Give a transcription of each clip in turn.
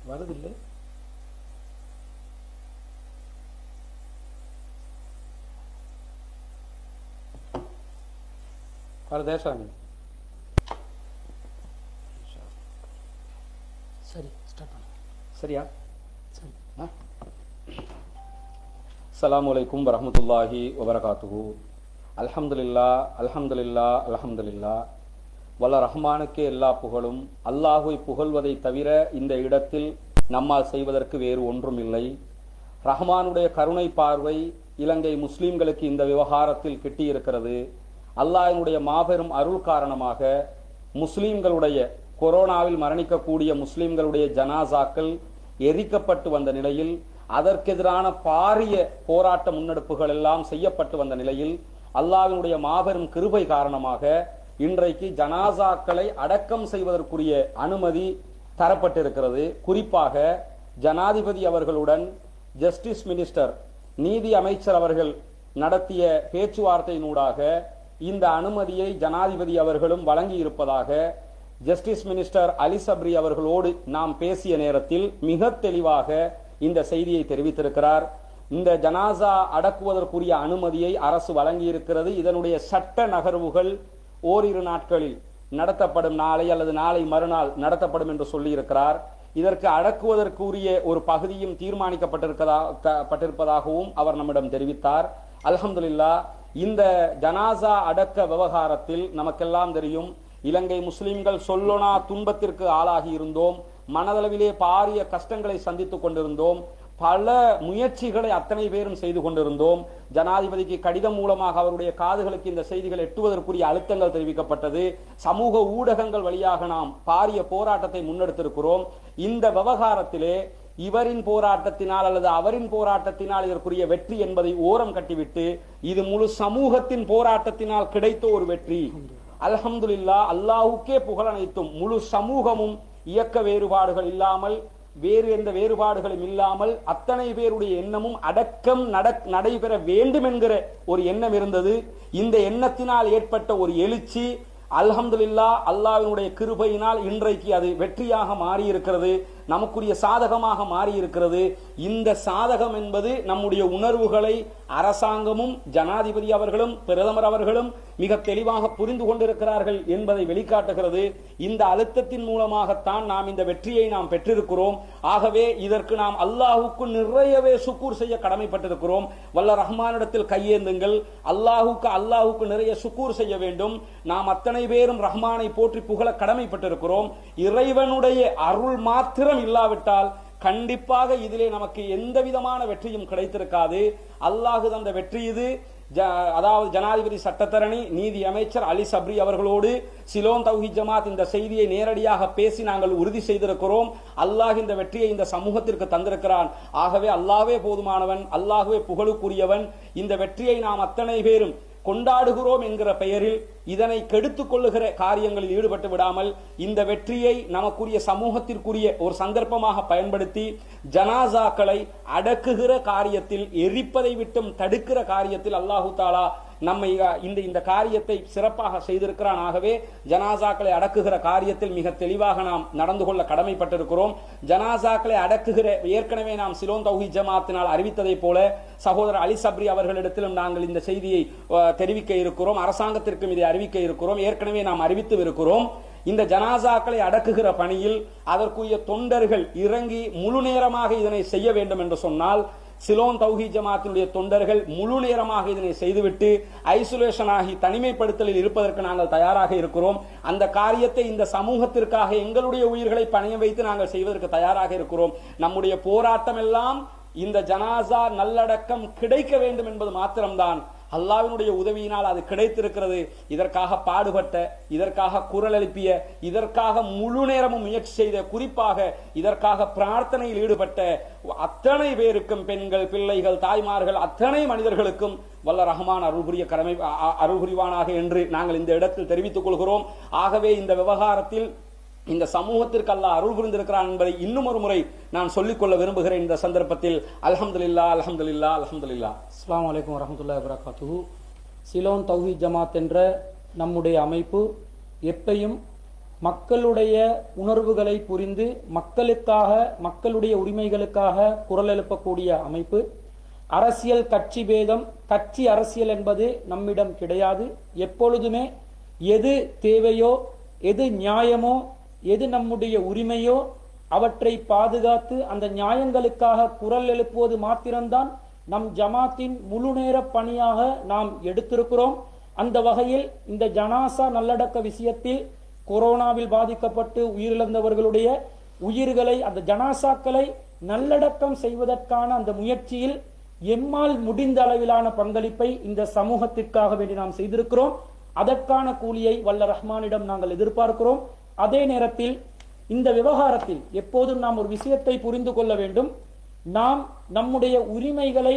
வருதில்லை வருதே சாமி சரி ஸ்டார்ட் பண்ணுங்க சரியா சரி அஸ்ஸலாமு அலைக்கும் வரஹ்மத்துல்லாஹி வபரகாத்துஹு அல்ஹம்துலில்லா அல்ஹம்துலில்லா அல்ஹம்துலில்லா வல்ல ரஹ்மானுக்கே எல்லா புகழும் அல்லாஹுவை புகழ்வதை தவிர இந்த இடத்தில் நம்மால் செய்வதற்கு வேறு ஒன்றும் இல்லை ரஹ்மானுடைய கருணை பார்வை இலங்கை முஸ்லிம்களுக்கு இந்த விவகாரத்தில் கிட்டியிருக்கிறது அல்லாஹ்வினுடைய மாபெரும் அருள் காரணமாக முஸ்லிம்களுடைய கொரோனாவில் மரணிக்கக்கூடிய முஸ்லிம்களுடைய ஜனாசாக்கள் எரிக்கப்பட்டு வந்த நிலையில் அதற்கெதிரான பாரிய போராட்ட முன்னெடுப்புகள் எல்லாம் செய்யப்பட்டு வந்த நிலையில் அல்லாஹ்வினுடைய மாபெரும் கிருபை காரணமாக இன்றைக்கு ஜனாசாக்களை அடக்கம் செய்வதற்குரிய அனுமதி தரப்பட்டிருக்கிறது குறிப்பாக ஜனாதிபதி அவர்களுடன் ஜஸ்டிஸ் மினிஸ்டர் நீதி அமைச்சர் அவர்கள் நடத்திய பேச்சுவார்த்தையினூடாக இந்த அனுமதியை ஜனாதிபதி அவர்களும் வழங்கி இருப்பதாக ஜஸ்டிஸ் மினிஸ்டர் அலி சப்ரி அவர்களோடு நாம் பேசிய நேரத்தில் மிக தெளிவாக இந்த செய்தியை தெரிவித்திருக்கிறார் இந்த ஜனாசா அடக்குவதற்குரிய அனுமதியை அரசு வழங்கியிருக்கிறது இதனுடைய சட்ட நகர்வுகள் ஓரிரு நாட்களில் நடத்தப்படும் நாளை அல்லது நாளை மறுநாள் நடத்தப்படும் என்று சொல்லியிருக்கிறார் இதற்கு அடக்குவதற்குரிய ஒரு பகுதியும் தீர்மானிக்கப்பட்டிருக்கதா த- பட்டிருப்பதாகவும் அவர் நம்மிடம் தெரிவித்தார் அல்ஹம்துலில்லா இந்த ஜனாசா அடக்க விவகாரத்தில் நமக்கெல்லாம் தெரியும் இலங்கை முஸ்லிம்கள் சொல்லொனா துன்பத்திற்கு ஆளாகி இருந்தோம் மனதளவிலே பாரிய கஷ்டங்களை சந்தித்துக் கொண்டிருந்தோம் பல முயற்சிகளை அத்தனை பேரும் செய்து கொண்டிருந்தோம் ஜனாதிபதிக்கு கடிதம் மூலமாக அவருடைய காதுகளுக்கு இந்த செய்திகள் எட்டுவதற்குரிய அழுத்தங்கள் தெரிவிக்கப்பட்டது சமூக ஊடகங்கள் வழியாக நாம் பாரிய போராட்டத்தை முன்னெடுத்திருக்கிறோம் இந்த விவகாரத்திலே இவரின் போராட்டத்தினால் அல்லது அவரின் போராட்டத்தினால் இதற்குரிய வெற்றி என்பதை ஓரம் கட்டிவிட்டு இது முழு சமூகத்தின் போராட்டத்தினால் கிடைத்த ஒரு வெற்றி அல்ஹம்துலில்லா அல்லாஹுக்கே புகழ் அனைத்தும் முழு சமூகமும் இயக்க வேறுபாடுகள் இல்லாமல் வேறு எந்த வேறுபாடுகளும் இல்லாமல் அத்தனை பேருடைய எண்ணமும் அடக்கம் நடக்- நடைபெற வேண்டும் என்கிற ஒரு எண்ணம் இருந்தது இந்த எண்ணத்தினால் ஏற்பட்ட ஒரு எழுச்சி அல்ஹம்துலில்லா அல்லாஹ்வினுடைய கிருபையினால் இன்றைக்கு அது வெற்றியாக மாறி இருக்கிறது நமக்குரிய சாதகமாக மாறி இருக்கிறது இந்த சாதகம் என்பது நம்முடைய உணர்வுகளை அரசாங்கமும் ஜனாதிபதி அவர்களும் பிரதமர் அவர்களும் மிக தெளிவாக புரிந்து கொண்டிருக்கிறார்கள் என்பதை வெளிக்காட்டுகிறது இந்த அழுத்தத்தின் மூலமாகத்தான் நாம் இந்த வெற்றியை நாம் பெற்றிருக்கிறோம் ஆகவே இதற்கு நாம் அல்லாஹுக்கு நிறையவே சுக்கூர் செய்ய கடமைப்பட்டிருக்கிறோம் வல்ல ரஹ்மானிடத்தில் கையேந்துங்கள் அல்லாஹுக்கு அல்லாஹுக்கு நிறைய சுக்கூர் செய்ய வேண்டும் நாம் அத்தனை பேரும் ரஹ்மானை போற்றி புகழ கடமைப்பட்டிருக்கிறோம் இறைவனுடைய அருள் மாத்திரம் இல்லாவிட்டால் கண்டிப்பாக இதிலே நமக்கு எந்த விதமான வெற்றியும் கிடைத்திருக்காது அல்லாஹு தந்த வெற்றி இது ஜ- அதாவது ஜனாதிபதி சட்டத்தரணி நீதி அமைச்சர் அலி சப்ரி அவர்களோடு சிலோன் தௌஹி ஜமாத் இந்த செய்தியை நேரடியாக பேசி நாங்கள் உறுதி செய்திருக்கிறோம் அல்லாஹ் இந்த வெற்றியை இந்த சமூகத்திற்கு தந்திருக்கிறான் ஆகவே அல்லாஹ்வே போதுமானவன் அல்லாஹ்வே புகழுக்குரியவன் இந்த வெற்றியை நாம் அத்தனை பேரும் கொண்டாடுகிறோம் என்கிற பெயரில் இதனை கெடுத்துக் கொள்ளுகிற காரியங்களில் ஈடுபட்டு விடாமல் இந்த வெற்றியை நமக்குரிய சமூகத்திற்குரிய ஒரு சந்தர்ப்பமாக பயன்படுத்தி ஜனாசாக்களை அடக்குகிற காரியத்தில் எரிப்பதை விட்டும் தடுக்கிற காரியத்தில் அல்லாஹு தாலா நம்மை அஹ், இந்த இந்த காரியத்தை சிறப்பாக செய்திருக்கிறான் ஆகவே ஜனாசாக்களை அடக்குகிற காரியத்தில் மிக தெளிவாக நாம் நடந்து கொள்ள கடமைப்பட்டிருக்கிறோம் ஜனாசாக்களை அடக்குகிற ஏற்கனவே நாம் சிலோன் தௌஹி ஜமாத்தினால் அறிவித்ததைப் போல சகோதரர் அலி சப்ரி அவர்களிடத்திலும் நாங்கள் இந்த செய்தியை அஹ், தெரிவிக்க இருக்கிறோம் அரசாங்கத்திற்கும் இதை அறிவிக்க இருக்கிறோம் ஏற்கனவே நாம் அறிவித்து இருக்கிறோம் இந்த ஜனாசாக்களை அடக்குகிற பணியில் அதற்குரிய தொண்டர்கள் இறங்கி முழு நேரமாக இதனை செய்ய வேண்டும் என்று சொன்னால் சிலோன் தௌஹி ஜமாத்தினுடைய தொண்டர்கள் முழு நேரமாக இதனை செய்துவிட்டு ஐசோலேஷன் ஆகி தனிமைப்படுத்தலில் இருப்பதற்கு நாங்கள் தயாராக இருக்கிறோம் அந்த காரியத்தை இந்த சமூகத்திற்காக எங்களுடைய உயிர்களை பணையம் வைத்து நாங்கள் செய்வதற்கு தயாராக இருக்கிறோம் நம்முடைய போராட்டம் எல்லாம் இந்த ஜனாசா நல்லடக்கம் கிடைக்க வேண்டும் என்பது மாத்திரம்தான் அல்லாவினுடைய உதவியினால் அது கிடைத்திருக்கிறது இதற்காக பாடுபட்ட இதற்காக குரல் எழுப்பிய இதற்காக முழு நேரமும் முயற்சி செய்த குறிப்பாக இதற்காக பிரார்த்தனையில் ஈடுபட்ட அத்தனை பேருக்கும் பெண்கள் பிள்ளைகள் தாய்மார்கள் அத்தனை மனிதர்களுக்கும் வல்ல ரஹ்மான் அருள் புரிய கடமை அ- அ- அருள் புரிவானாக என்று நாங்கள் இந்த இடத்தில் தெரிவித்துக் கொள்கிறோம் ஆகவே இந்த விவகாரத்தில் இந்த சமூகத்திற்கு அல்லாஹ் அருள் புரிந்திருக்கிறான் என்பதை இன்னும் ஒரு முறை நான் சொல்லிக்கொள்ள விரும்புகிறேன் இந்த சந்தர்ப்பத்தில் அல்ஹம்துலில்லா அல்ஹம்துலில்லா அல்ஹம்துலில்லா அஸ்ஸலாமு அலைக்கும் வரஹ்மத்துல்லாஹி வபரகாத்துஹு சிலோன் தௌஹீத் ஜமாத் என்ற நம்முடைய அமைப்பு எப்பையும் மக்களுடைய உணர்வுகளை புரிந்து மக்களுக்காக மக்களுடைய உரிமைகளுக்காக குரல் எழுப்பக்கூடிய அமைப்பு அரசியல் கட்சி பேதம் கட்சி அரசியல் என்பது நம்மிடம் கிடையாது எப்பொழுதுமே எது தேவையோ எது நியாயமோ எது நம்முடைய உரிமையோ அவற்றை பாதுகாத்து அந்த நியாயங்களுக்காக குரல் எழுப்புவது மாத்திரம்தான் நம் ஜமாத்தின் முழு நேர பணியாக நாம் எடுத்திருக்கிறோம் அந்த வகையில் இந்த ஜனாசா நல்லடக்க விஷயத்தில் கொரோனாவில் பாதிக்கப்பட்டு உயிரிழந்தவர்களுடைய உயிர்களை அந்த ஜனாசாக்களை நல்லடக்கம் செய்வதற்கான அந்த முயற்சியில் எம்மால் முடிந்த அளவிலான பங்களிப்பை இந்த சமூகத்திற்காக வேண்டி நாம் செய்திருக்கிறோம் அதற்கான கூலியை வல்ல ரஹ்மானிடம் நாங்கள் எதிர்பார்க்கிறோம் அதே நேரத்தில் இந்த விவகாரத்தில் எப்போதும் நாம் ஒரு விஷயத்தை புரிந்து கொள்ள வேண்டும் நாம் நம்முடைய உரிமைகளை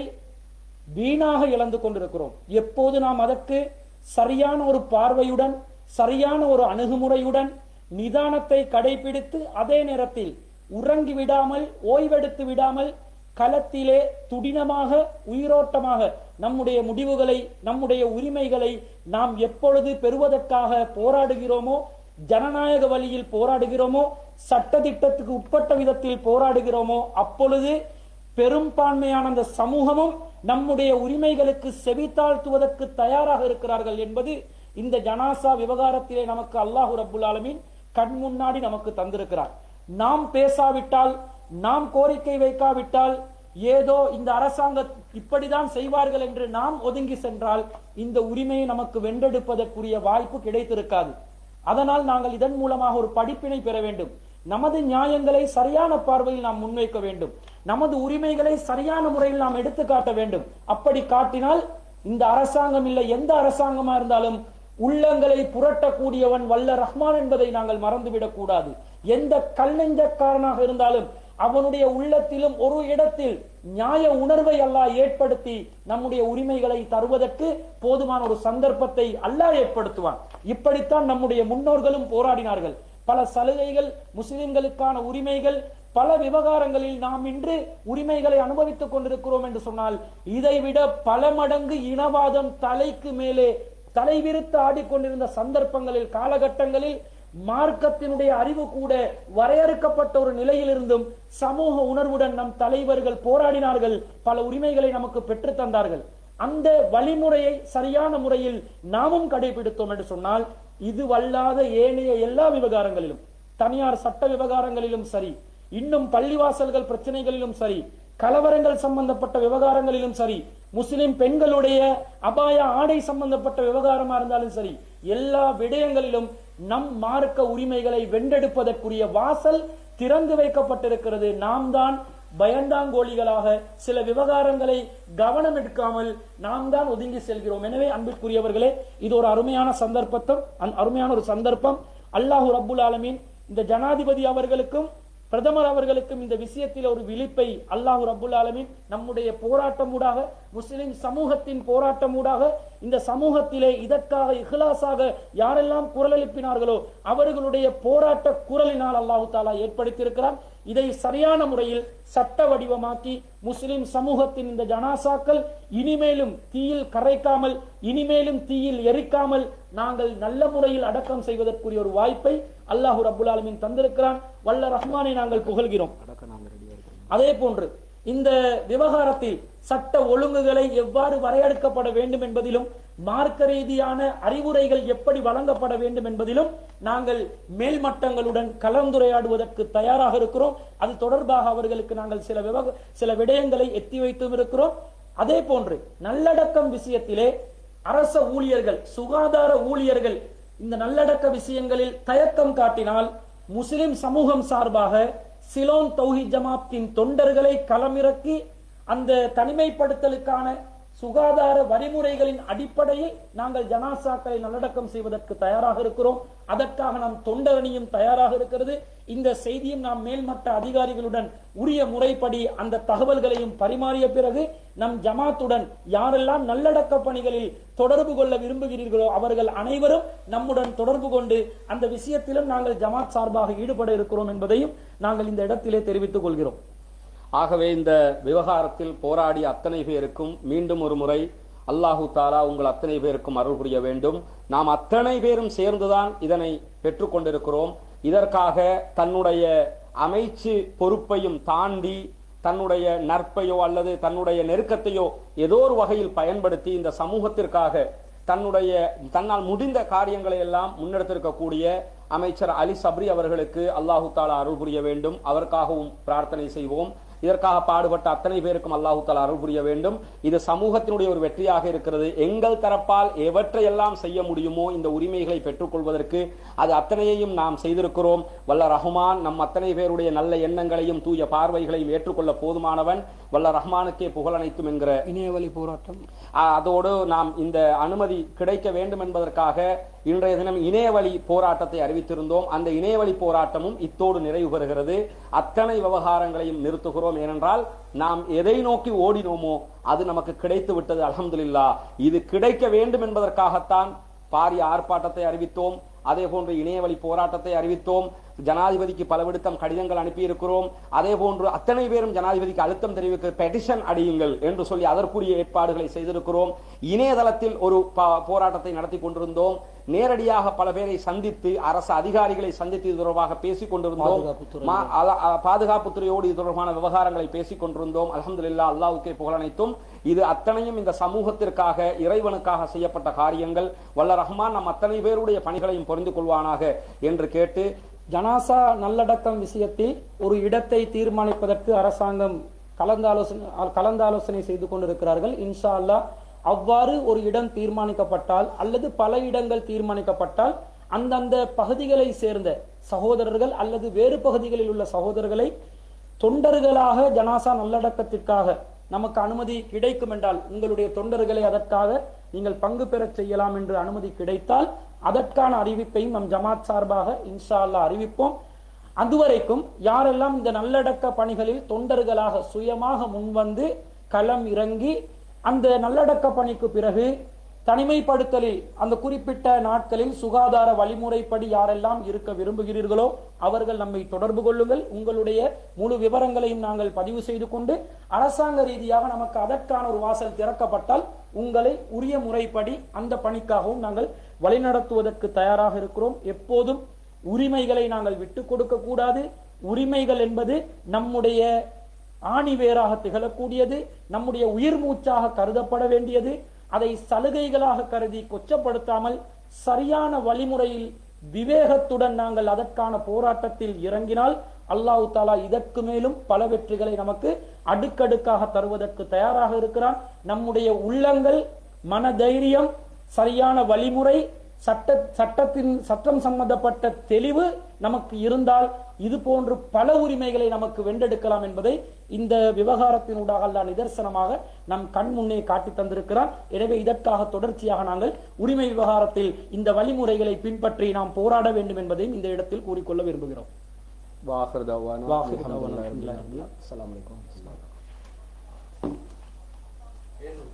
வீணாக இழந்து கொண்டிருக்கிறோம் எப்போது நாம் அதற்கு சரியான ஒரு பார்வையுடன் சரியான ஒரு அணுகுமுறையுடன் நிதானத்தை கடைபிடித்து அதே நேரத்தில் உறங்கி விடாமல் ஓய்வெடுத்து விடாமல் களத்திலே துடினமாக உயிரோட்டமாக நம்முடைய முடிவுகளை நம்முடைய உரிமைகளை நாம் எப்பொழுது பெறுவதற்காக போராடுகிறோமோ ஜனநாயக வழியில் போராடுகிறோமோ சட்டதிட்டத்துக்கு உட்பட்ட விதத்தில் போராடுகிறோமோ அப்பொழுது பெரும்பான்மையான அந்த சமூகமும் நம்முடைய உரிமைகளுக்கு செவித்தாழ்த்துவதற்கு தயாராக இருக்கிறார்கள் என்பது இந்த ஜனாசா விவகாரத்திலே நமக்கு அல்லாஹு ரப்புல் ஆலமீன் கண் முன்னாடி நமக்கு தந்திருக்கிறார் நாம் பேசாவிட்டால் நாம் கோரிக்கை வைக்காவிட்டால் ஏதோ இந்த அரசாங்கம் இப்படிதான் செய்வார்கள் என்று நாம் ஒதுங்கி சென்றால் இந்த உரிமையை நமக்கு வென்றெடுப்பதற்குரிய வாய்ப்பு கிடைத்திருக்காது அதனால் நாங்கள் இதன் மூலமாக ஒரு படிப்பினை பெற வேண்டும் நமது நியாயங்களை சரியான பார்வையில் நாம் முன்வைக்க வேண்டும் நமது உரிமைகளை சரியான முறையில் நாம் எடுத்து காட்ட வேண்டும் அப்படி காட்டினால் இந்த அரசாங்கம் இல்லை எந்த அரசாங்கமா இருந்தாலும் உள்ளங்களை புரட்டக்கூடியவன் வல்ல ரஹ்மான் என்பதை நாங்கள் மறந்துவிடக் கூடாது எந்த கல்நெஞ்சக்காரனாக இருந்தாலும் அவனுடைய உள்ளத்திலும் ஒரு இடத்தில் நியாய உணர்வை அல்லாஹ் ஏற்படுத்தி நம்முடைய உரிமைகளை தருவதற்கு போதுமான ஒரு சந்தர்ப்பத்தை அல்லாஹ் ஏற்படுத்துவான் இப்படித்தான் நம்முடைய முன்னோர்களும் போராடினார்கள் பல சலுகைகள் முஸ்லிம்களுக்கான உரிமைகள் பல விவகாரங்களில் நாம் இன்று உரிமைகளை அனுபவித்துக் கொண்டிருக்கிறோம் என்று சொன்னால் இதைவிட பல மடங்கு இனவாதம் தலைக்கு மேலே தலைவிரித்து ஆடிக்கொண்டிருந்த சந்தர்ப்பங்களில் காலகட்டங்களில் மார்க்கத்தினுடைய அறிவு கூட வரையறுக்கப்பட்ட ஒரு நிலையில் இருந்தும் சமூக உணர்வுடன் நம் தலைவர்கள் போராடினார்கள் பல உரிமைகளை நமக்கு பெற்றுத் தந்தார்கள் அந்த வழிமுறையை சரியான முறையில் நாமும் கடைபிடித்தோம் என்று சொன்னால் இது வல்லாத ஏனைய எல்லா விவகாரங்களிலும் தனியார் சட்ட விவகாரங்களிலும் சரி இன்னும் பள்ளிவாசல்கள் பிரச்சனைகளிலும் சரி கலவரங்கள் சம்பந்தப்பட்ட விவகாரங்களிலும் சரி முஸ்லிம் பெண்களுடைய அபாய ஆடை சம்பந்தப்பட்ட விவகாரமா இருந்தாலும் சரி எல்லா விடயங்களிலும் நம் மார்க்க உரிமைகளை வென்றெடுப்பதற்குரிய வாசல் திறந்து வைக்கப்பட்டிருக்கிறது நாம் தான் பயந்தாங்கோழிகளாக சில விவகாரங்களை கவனம் எடுக்காமல் நாம் தான் ஒதுங்கி செல்கிறோம் எனவே அன்பிற்குரியவர்களே இது ஒரு அருமையான சந்தர்ப்பத்தம் அந் அருமையான ஒரு சந்தர்ப்பம் அல்லாஹு ரப்புல் ஆலமீன் இந்த ஜனாதிபதி அவர்களுக்கும் பிரதமர் அவர்களுக்கும் இந்த விஷயத்தில் ஒரு விழிப்பை அல்லாஹு ரப்புல் ஆலமீன் நம்முடைய போராட்டமூடாக முஸ்லிம் சமூகத்தின் போராட்டமூடாக இந்த சமூகத்திலே இதற்காக இஹ்லாஸாக யாரெல்லாம் குரல் எழுப்பினார்களோ அவர்களுடைய போராட்ட குரலினால் அல்லாஹு தாலா ஏற்படுத்தியிருக்கிறார் இதை சரியான முறையில் சட்ட வடிவமாக்கி முஸ்லிம் சமூகத்தின் இந்த ஜனாசாக்கள் இனிமேலும் தீயில் கரைக்காமல் இனிமேலும் தீயில் எரிக்காமல் நாங்கள் நல்ல முறையில் அடக்கம் செய்வதற்குரிய ஒரு வாய்ப்பை அல்லாஹு ரப்புல் ஆலமீன் தந்திருக்கிறான் வல்ல ரஹ்மானை நாங்கள் புகழ்கிறோம் அதே போன்று இந்த விவகாரத்தில் சட்ட ஒழுங்குகளை எவ்வாறு வரையறுக்கப்பட வேண்டும் என்பதிலும் மார்க்க ரீதியான அறிவுரைகள் எப்படி வழங்கப்பட வேண்டும் என்பதிலும் நாங்கள் மேல்மட்டங்களுடன் கலந்துரையாடுவதற்கு தயாராக இருக்கிறோம் அது தொடர்பாக அவர்களுக்கு நாங்கள் சில விவக சில விடயங்களை எத்தி வைத்தும் இருக்கிறோம் அதே போன்று நல்லடக்கம் விஷயத்திலே அரச ஊழியர்கள் சுகாதார ஊழியர்கள் இந்த நல்லடக்க விஷயங்களில் தயக்கம் காட்டினால் முஸ்லிம் சமூகம் சார்பாக சிலோன் தௌஹி ஜமாத்தின் தொண்டர்களை களமிறக்கி அந்த தனிமைப்படுத்தலுக்கான சுகாதார வழிமுறைகளின் அடிப்படையில் நாங்கள் ஜனாசாக்களை நல்லடக்கம் செய்வதற்கு தயாராக இருக்கிறோம் அதற்காக நாம் தொண்டரணியும் தயாராக இருக்கிறது இந்த செய்தியும் நாம் மேல்மட்ட அதிகாரிகளுடன் உரிய முறைப்படி அந்த தகவல்களையும் பரிமாறிய பிறகு நம் ஜமாத்துடன் யாரெல்லாம் நல்லடக்க பணிகளில் தொடர்பு கொள்ள விரும்புகிறீர்களோ அவர்கள் அனைவரும் நம்முடன் தொடர்பு கொண்டு அந்த விஷயத்திலும் நாங்கள் ஜமாத் சார்பாக ஈடுபட இருக்கிறோம் என்பதையும் நாங்கள் இந்த இடத்திலே தெரிவித்துக் கொள்கிறோம் ஆகவே இந்த விவகாரத்தில் போராடிய அத்தனை பேருக்கும் மீண்டும் ஒரு முறை அல்லாஹு தாலா உங்கள் அத்தனை பேருக்கும் அருள் புரிய வேண்டும் நாம் அத்தனை பேரும் சேர்ந்துதான் இதனை பெற்றுக்கொண்டிருக்கிறோம் இதற்காக தன்னுடைய அமைச்சு பொறுப்பையும் தாண்டி தன்னுடைய நற்பையோ அல்லது தன்னுடைய நெருக்கத்தையோ ஏதோ ஒரு வகையில் பயன்படுத்தி இந்த சமூகத்திற்காக தன்னுடைய தன்னால் முடிந்த காரியங்களை எல்லாம் முன்னெடுத்திருக்கக்கூடிய அமைச்சர் அலி சப்ரி அவர்களுக்கு அல்லாஹு தாலா அருள் புரிய வேண்டும் அவருக்காகவும் பிரார்த்தனை செய்வோம் இதற்காக பாடுபட்ட அத்தனை பேருக்கும் அல்லாஹு தாலா அருள் புரிய வேண்டும் இது சமூகத்தினுடைய ஒரு வெற்றியாக இருக்கிறது எங்கள் தரப்பால் எவற்றையெல்லாம் செய்ய முடியுமோ இந்த உரிமைகளை பெற்றுக்கொள்வதற்கு அது அத்தனையையும் நாம் செய்திருக்கிறோம் வல்ல ரஹ்மான் நம் அத்தனை பேருடைய நல்ல எண்ணங்களையும் தூய பார்வைகளையும் ஏற்றுக்கொள்ள போதுமானவன் வல்ல ரஹ்மானுக்கே புகழனைத்தும் என்கிற இணையவழி போராட்டம் ஆ, அதோடு நாம் இந்த அனுமதி கிடைக்க வேண்டும் என்பதற்காக இன்றைய தினம் இணையவழி போராட்டத்தை அறிவித்திருந்தோம் அந்த இணையவழி போராட்டமும் இத்தோடு நிறைவு பெறுகிறது அத்தனை விவகாரங்களையும் நிறுத்துகிறோம் ஏனென்றால் நாம் எதை நோக்கி ஓடினோமோ அது நமக்கு கிடைத்து விட்டது அல்ஹம்துலில்லா இது கிடைக்க வேண்டும் என்பதற்காகத்தான் பாரிய ஆர்ப்பாட்டத்தை அறிவித்தோம் அதே போன்று இணையவழி போராட்டத்தை அறிவித்தோம் ஜனாதிபதிக்கு பல விடுத்தம் கடிதங்கள் அனுப்பியிருக்கிறோம் அதே போன்று அத்தனை பேரும் ஜனாதிபதிக்கு அழுத்தம் தெரிவிக்க பெட்டிஷன் அடியுங்கள் என்று சொல்லி அதற்குரிய ஏற்பாடுகளை செய்திருக்கிறோம் இணையதளத்தில் ஒரு ப- போராட்டத்தை நடத்தி கொண்டிருந்தோம் நேரடியாக பல பேரை சந்தித்து அரசு அதிகாரிகளை சந்தித்து இது தொடர்பாக பேசிக் கொண்டிருந்தோம் பாதுகாப்புத்துறை. மா- அல- அ- பாதுகாப்புத்துறையோடு இது தொடர்பான விவகாரங்களை பேசிக் கொண்டிருந்தோம் அல்ஹம்துலில்லாஹ் அல்லாஹ்வுக்கே புகழனைத்தும் இது அத்தனையும் இந்த சமூகத்திற்காக இறைவனுக்காக செய்யப்பட்ட காரியங்கள் வல்ல ரஹ்மான் நம் அத்தனை பேருடைய பணிகளையும் புரிந்து கொள்வானாக என்று கேட்டு ஜனாசா நல்லடக்கம் விஷயத்தில் ஒரு இடத்தை தீர்மானிப்பதற்கு அரசாங்கம் கலந்தாலோசனை கலந்தாலோசனை செய்து கொண்டிருக்கிறார்கள் இன்ஷா அல்லாஹ் அவ்வாறு ஒரு இடம் தீர்மானிக்கப்பட்டால் அல்லது பல இடங்கள் தீர்மானிக்கப்பட்டால் அந்தந்த பகுதிகளை சேர்ந்த சகோதரர்கள் அல்லது வேறு பகுதிகளில் உள்ள சகோதரர்களை தொண்டர்களாக ஜனாசா நல்லடக்கத்திற்காக நமக்கு அனுமதி கிடைக்கும் என்றால் உங்களுடைய தொண்டர்களை அதற்காக நீங்கள் பங்கு பெறச் செய்யலாம் என்று அனுமதி கிடைத்தால் அதற்கான அறிவிப்பையும் நம் ஜமாத் சார்பாக இன்ஷா அல்லாஹ் அறிவிப்போம் அதுவரைக்கும் யாரெல்லாம் இந்த நல்லடக்க பணிகளில் தொண்டர்களாக சுயமாக முன்வந்து களம் இறங்கி அந்த நல்லடக்க பணிக்கு பிறகு தனிமைப்படுத்தலில் அந்த குறிப்பிட்ட நாட்களில் சுகாதார வழிமுறைப்படி யாரெல்லாம் இருக்க விரும்புகிறீர்களோ அவர்கள் நம்மை தொடர்பு கொள்ளுங்கள் உங்களுடைய முழு விவரங்களையும் நாங்கள் பதிவு செய்து கொண்டு அரசாங்க ரீதியாக நமக்கு அதற்கான ஒரு வாசல் திறக்கப்பட்டால் உங்களை உரிய முறைப்படி அந்த பணிக்காகவும் நாங்கள் வழிநடத்துவதற்கு தயாராக இருக்கிறோம் எப்போதும் உரிமைகளை நாங்கள் விட்டுக் கொடுக்க கூடாது உரிமைகள் என்பது நம்முடைய ஆணிவேராக திகழக்கூடியது நம்முடைய உயிர் மூச்சாக கருதப்பட வேண்டியது அதை சலுகைகளாக கருதி கொச்சப்படுத்தாமல் சரியான வழிமுறையில் விவேகத்துடன் நாங்கள் அதற்கான போராட்டத்தில் இறங்கினால் அல்லாஹ் தாலா இதற்கு மேலும் பல வெற்றிகளை நமக்கு அடுக்கடுக்காக தருவதற்கு தயாராக இருக்கிறான் நம்முடைய உள்ளங்கள் மனதைரியம் சரியான வழிமுறை சட்ட சட்டத்தின் சட்டம் சம்பந்தப்பட்ட தெளிவு நமக்கு இருந்தால் இது போன்று பல உரிமைகளை நமக்கு வென்றெடுக்கலாம் என்பதை இந்த விவகாரத்தினூடாக அல்லாஹ் நிதர்சனமாக நம் கண் முன்னே காட்டி தந்திருக்கிறான் எனவே இதற்காக தொடர்ச்சியாக நாங்கள் உரிமை விவகாரத்தில் இந்த வழிமுறைகளை பின்பற்றி நாம் போராட வேண்டும் என்பதையும் இந்த இடத்தில் கூறிக்கொள்ள விரும்புகிறோம் வாஹிர் தவானா வாஹிர் தவானா அல்ஹம்துலில்லாஹி ரப்பில் ஆலமீன். அஸ்ஸலாமு அலைக்கும் ಏನು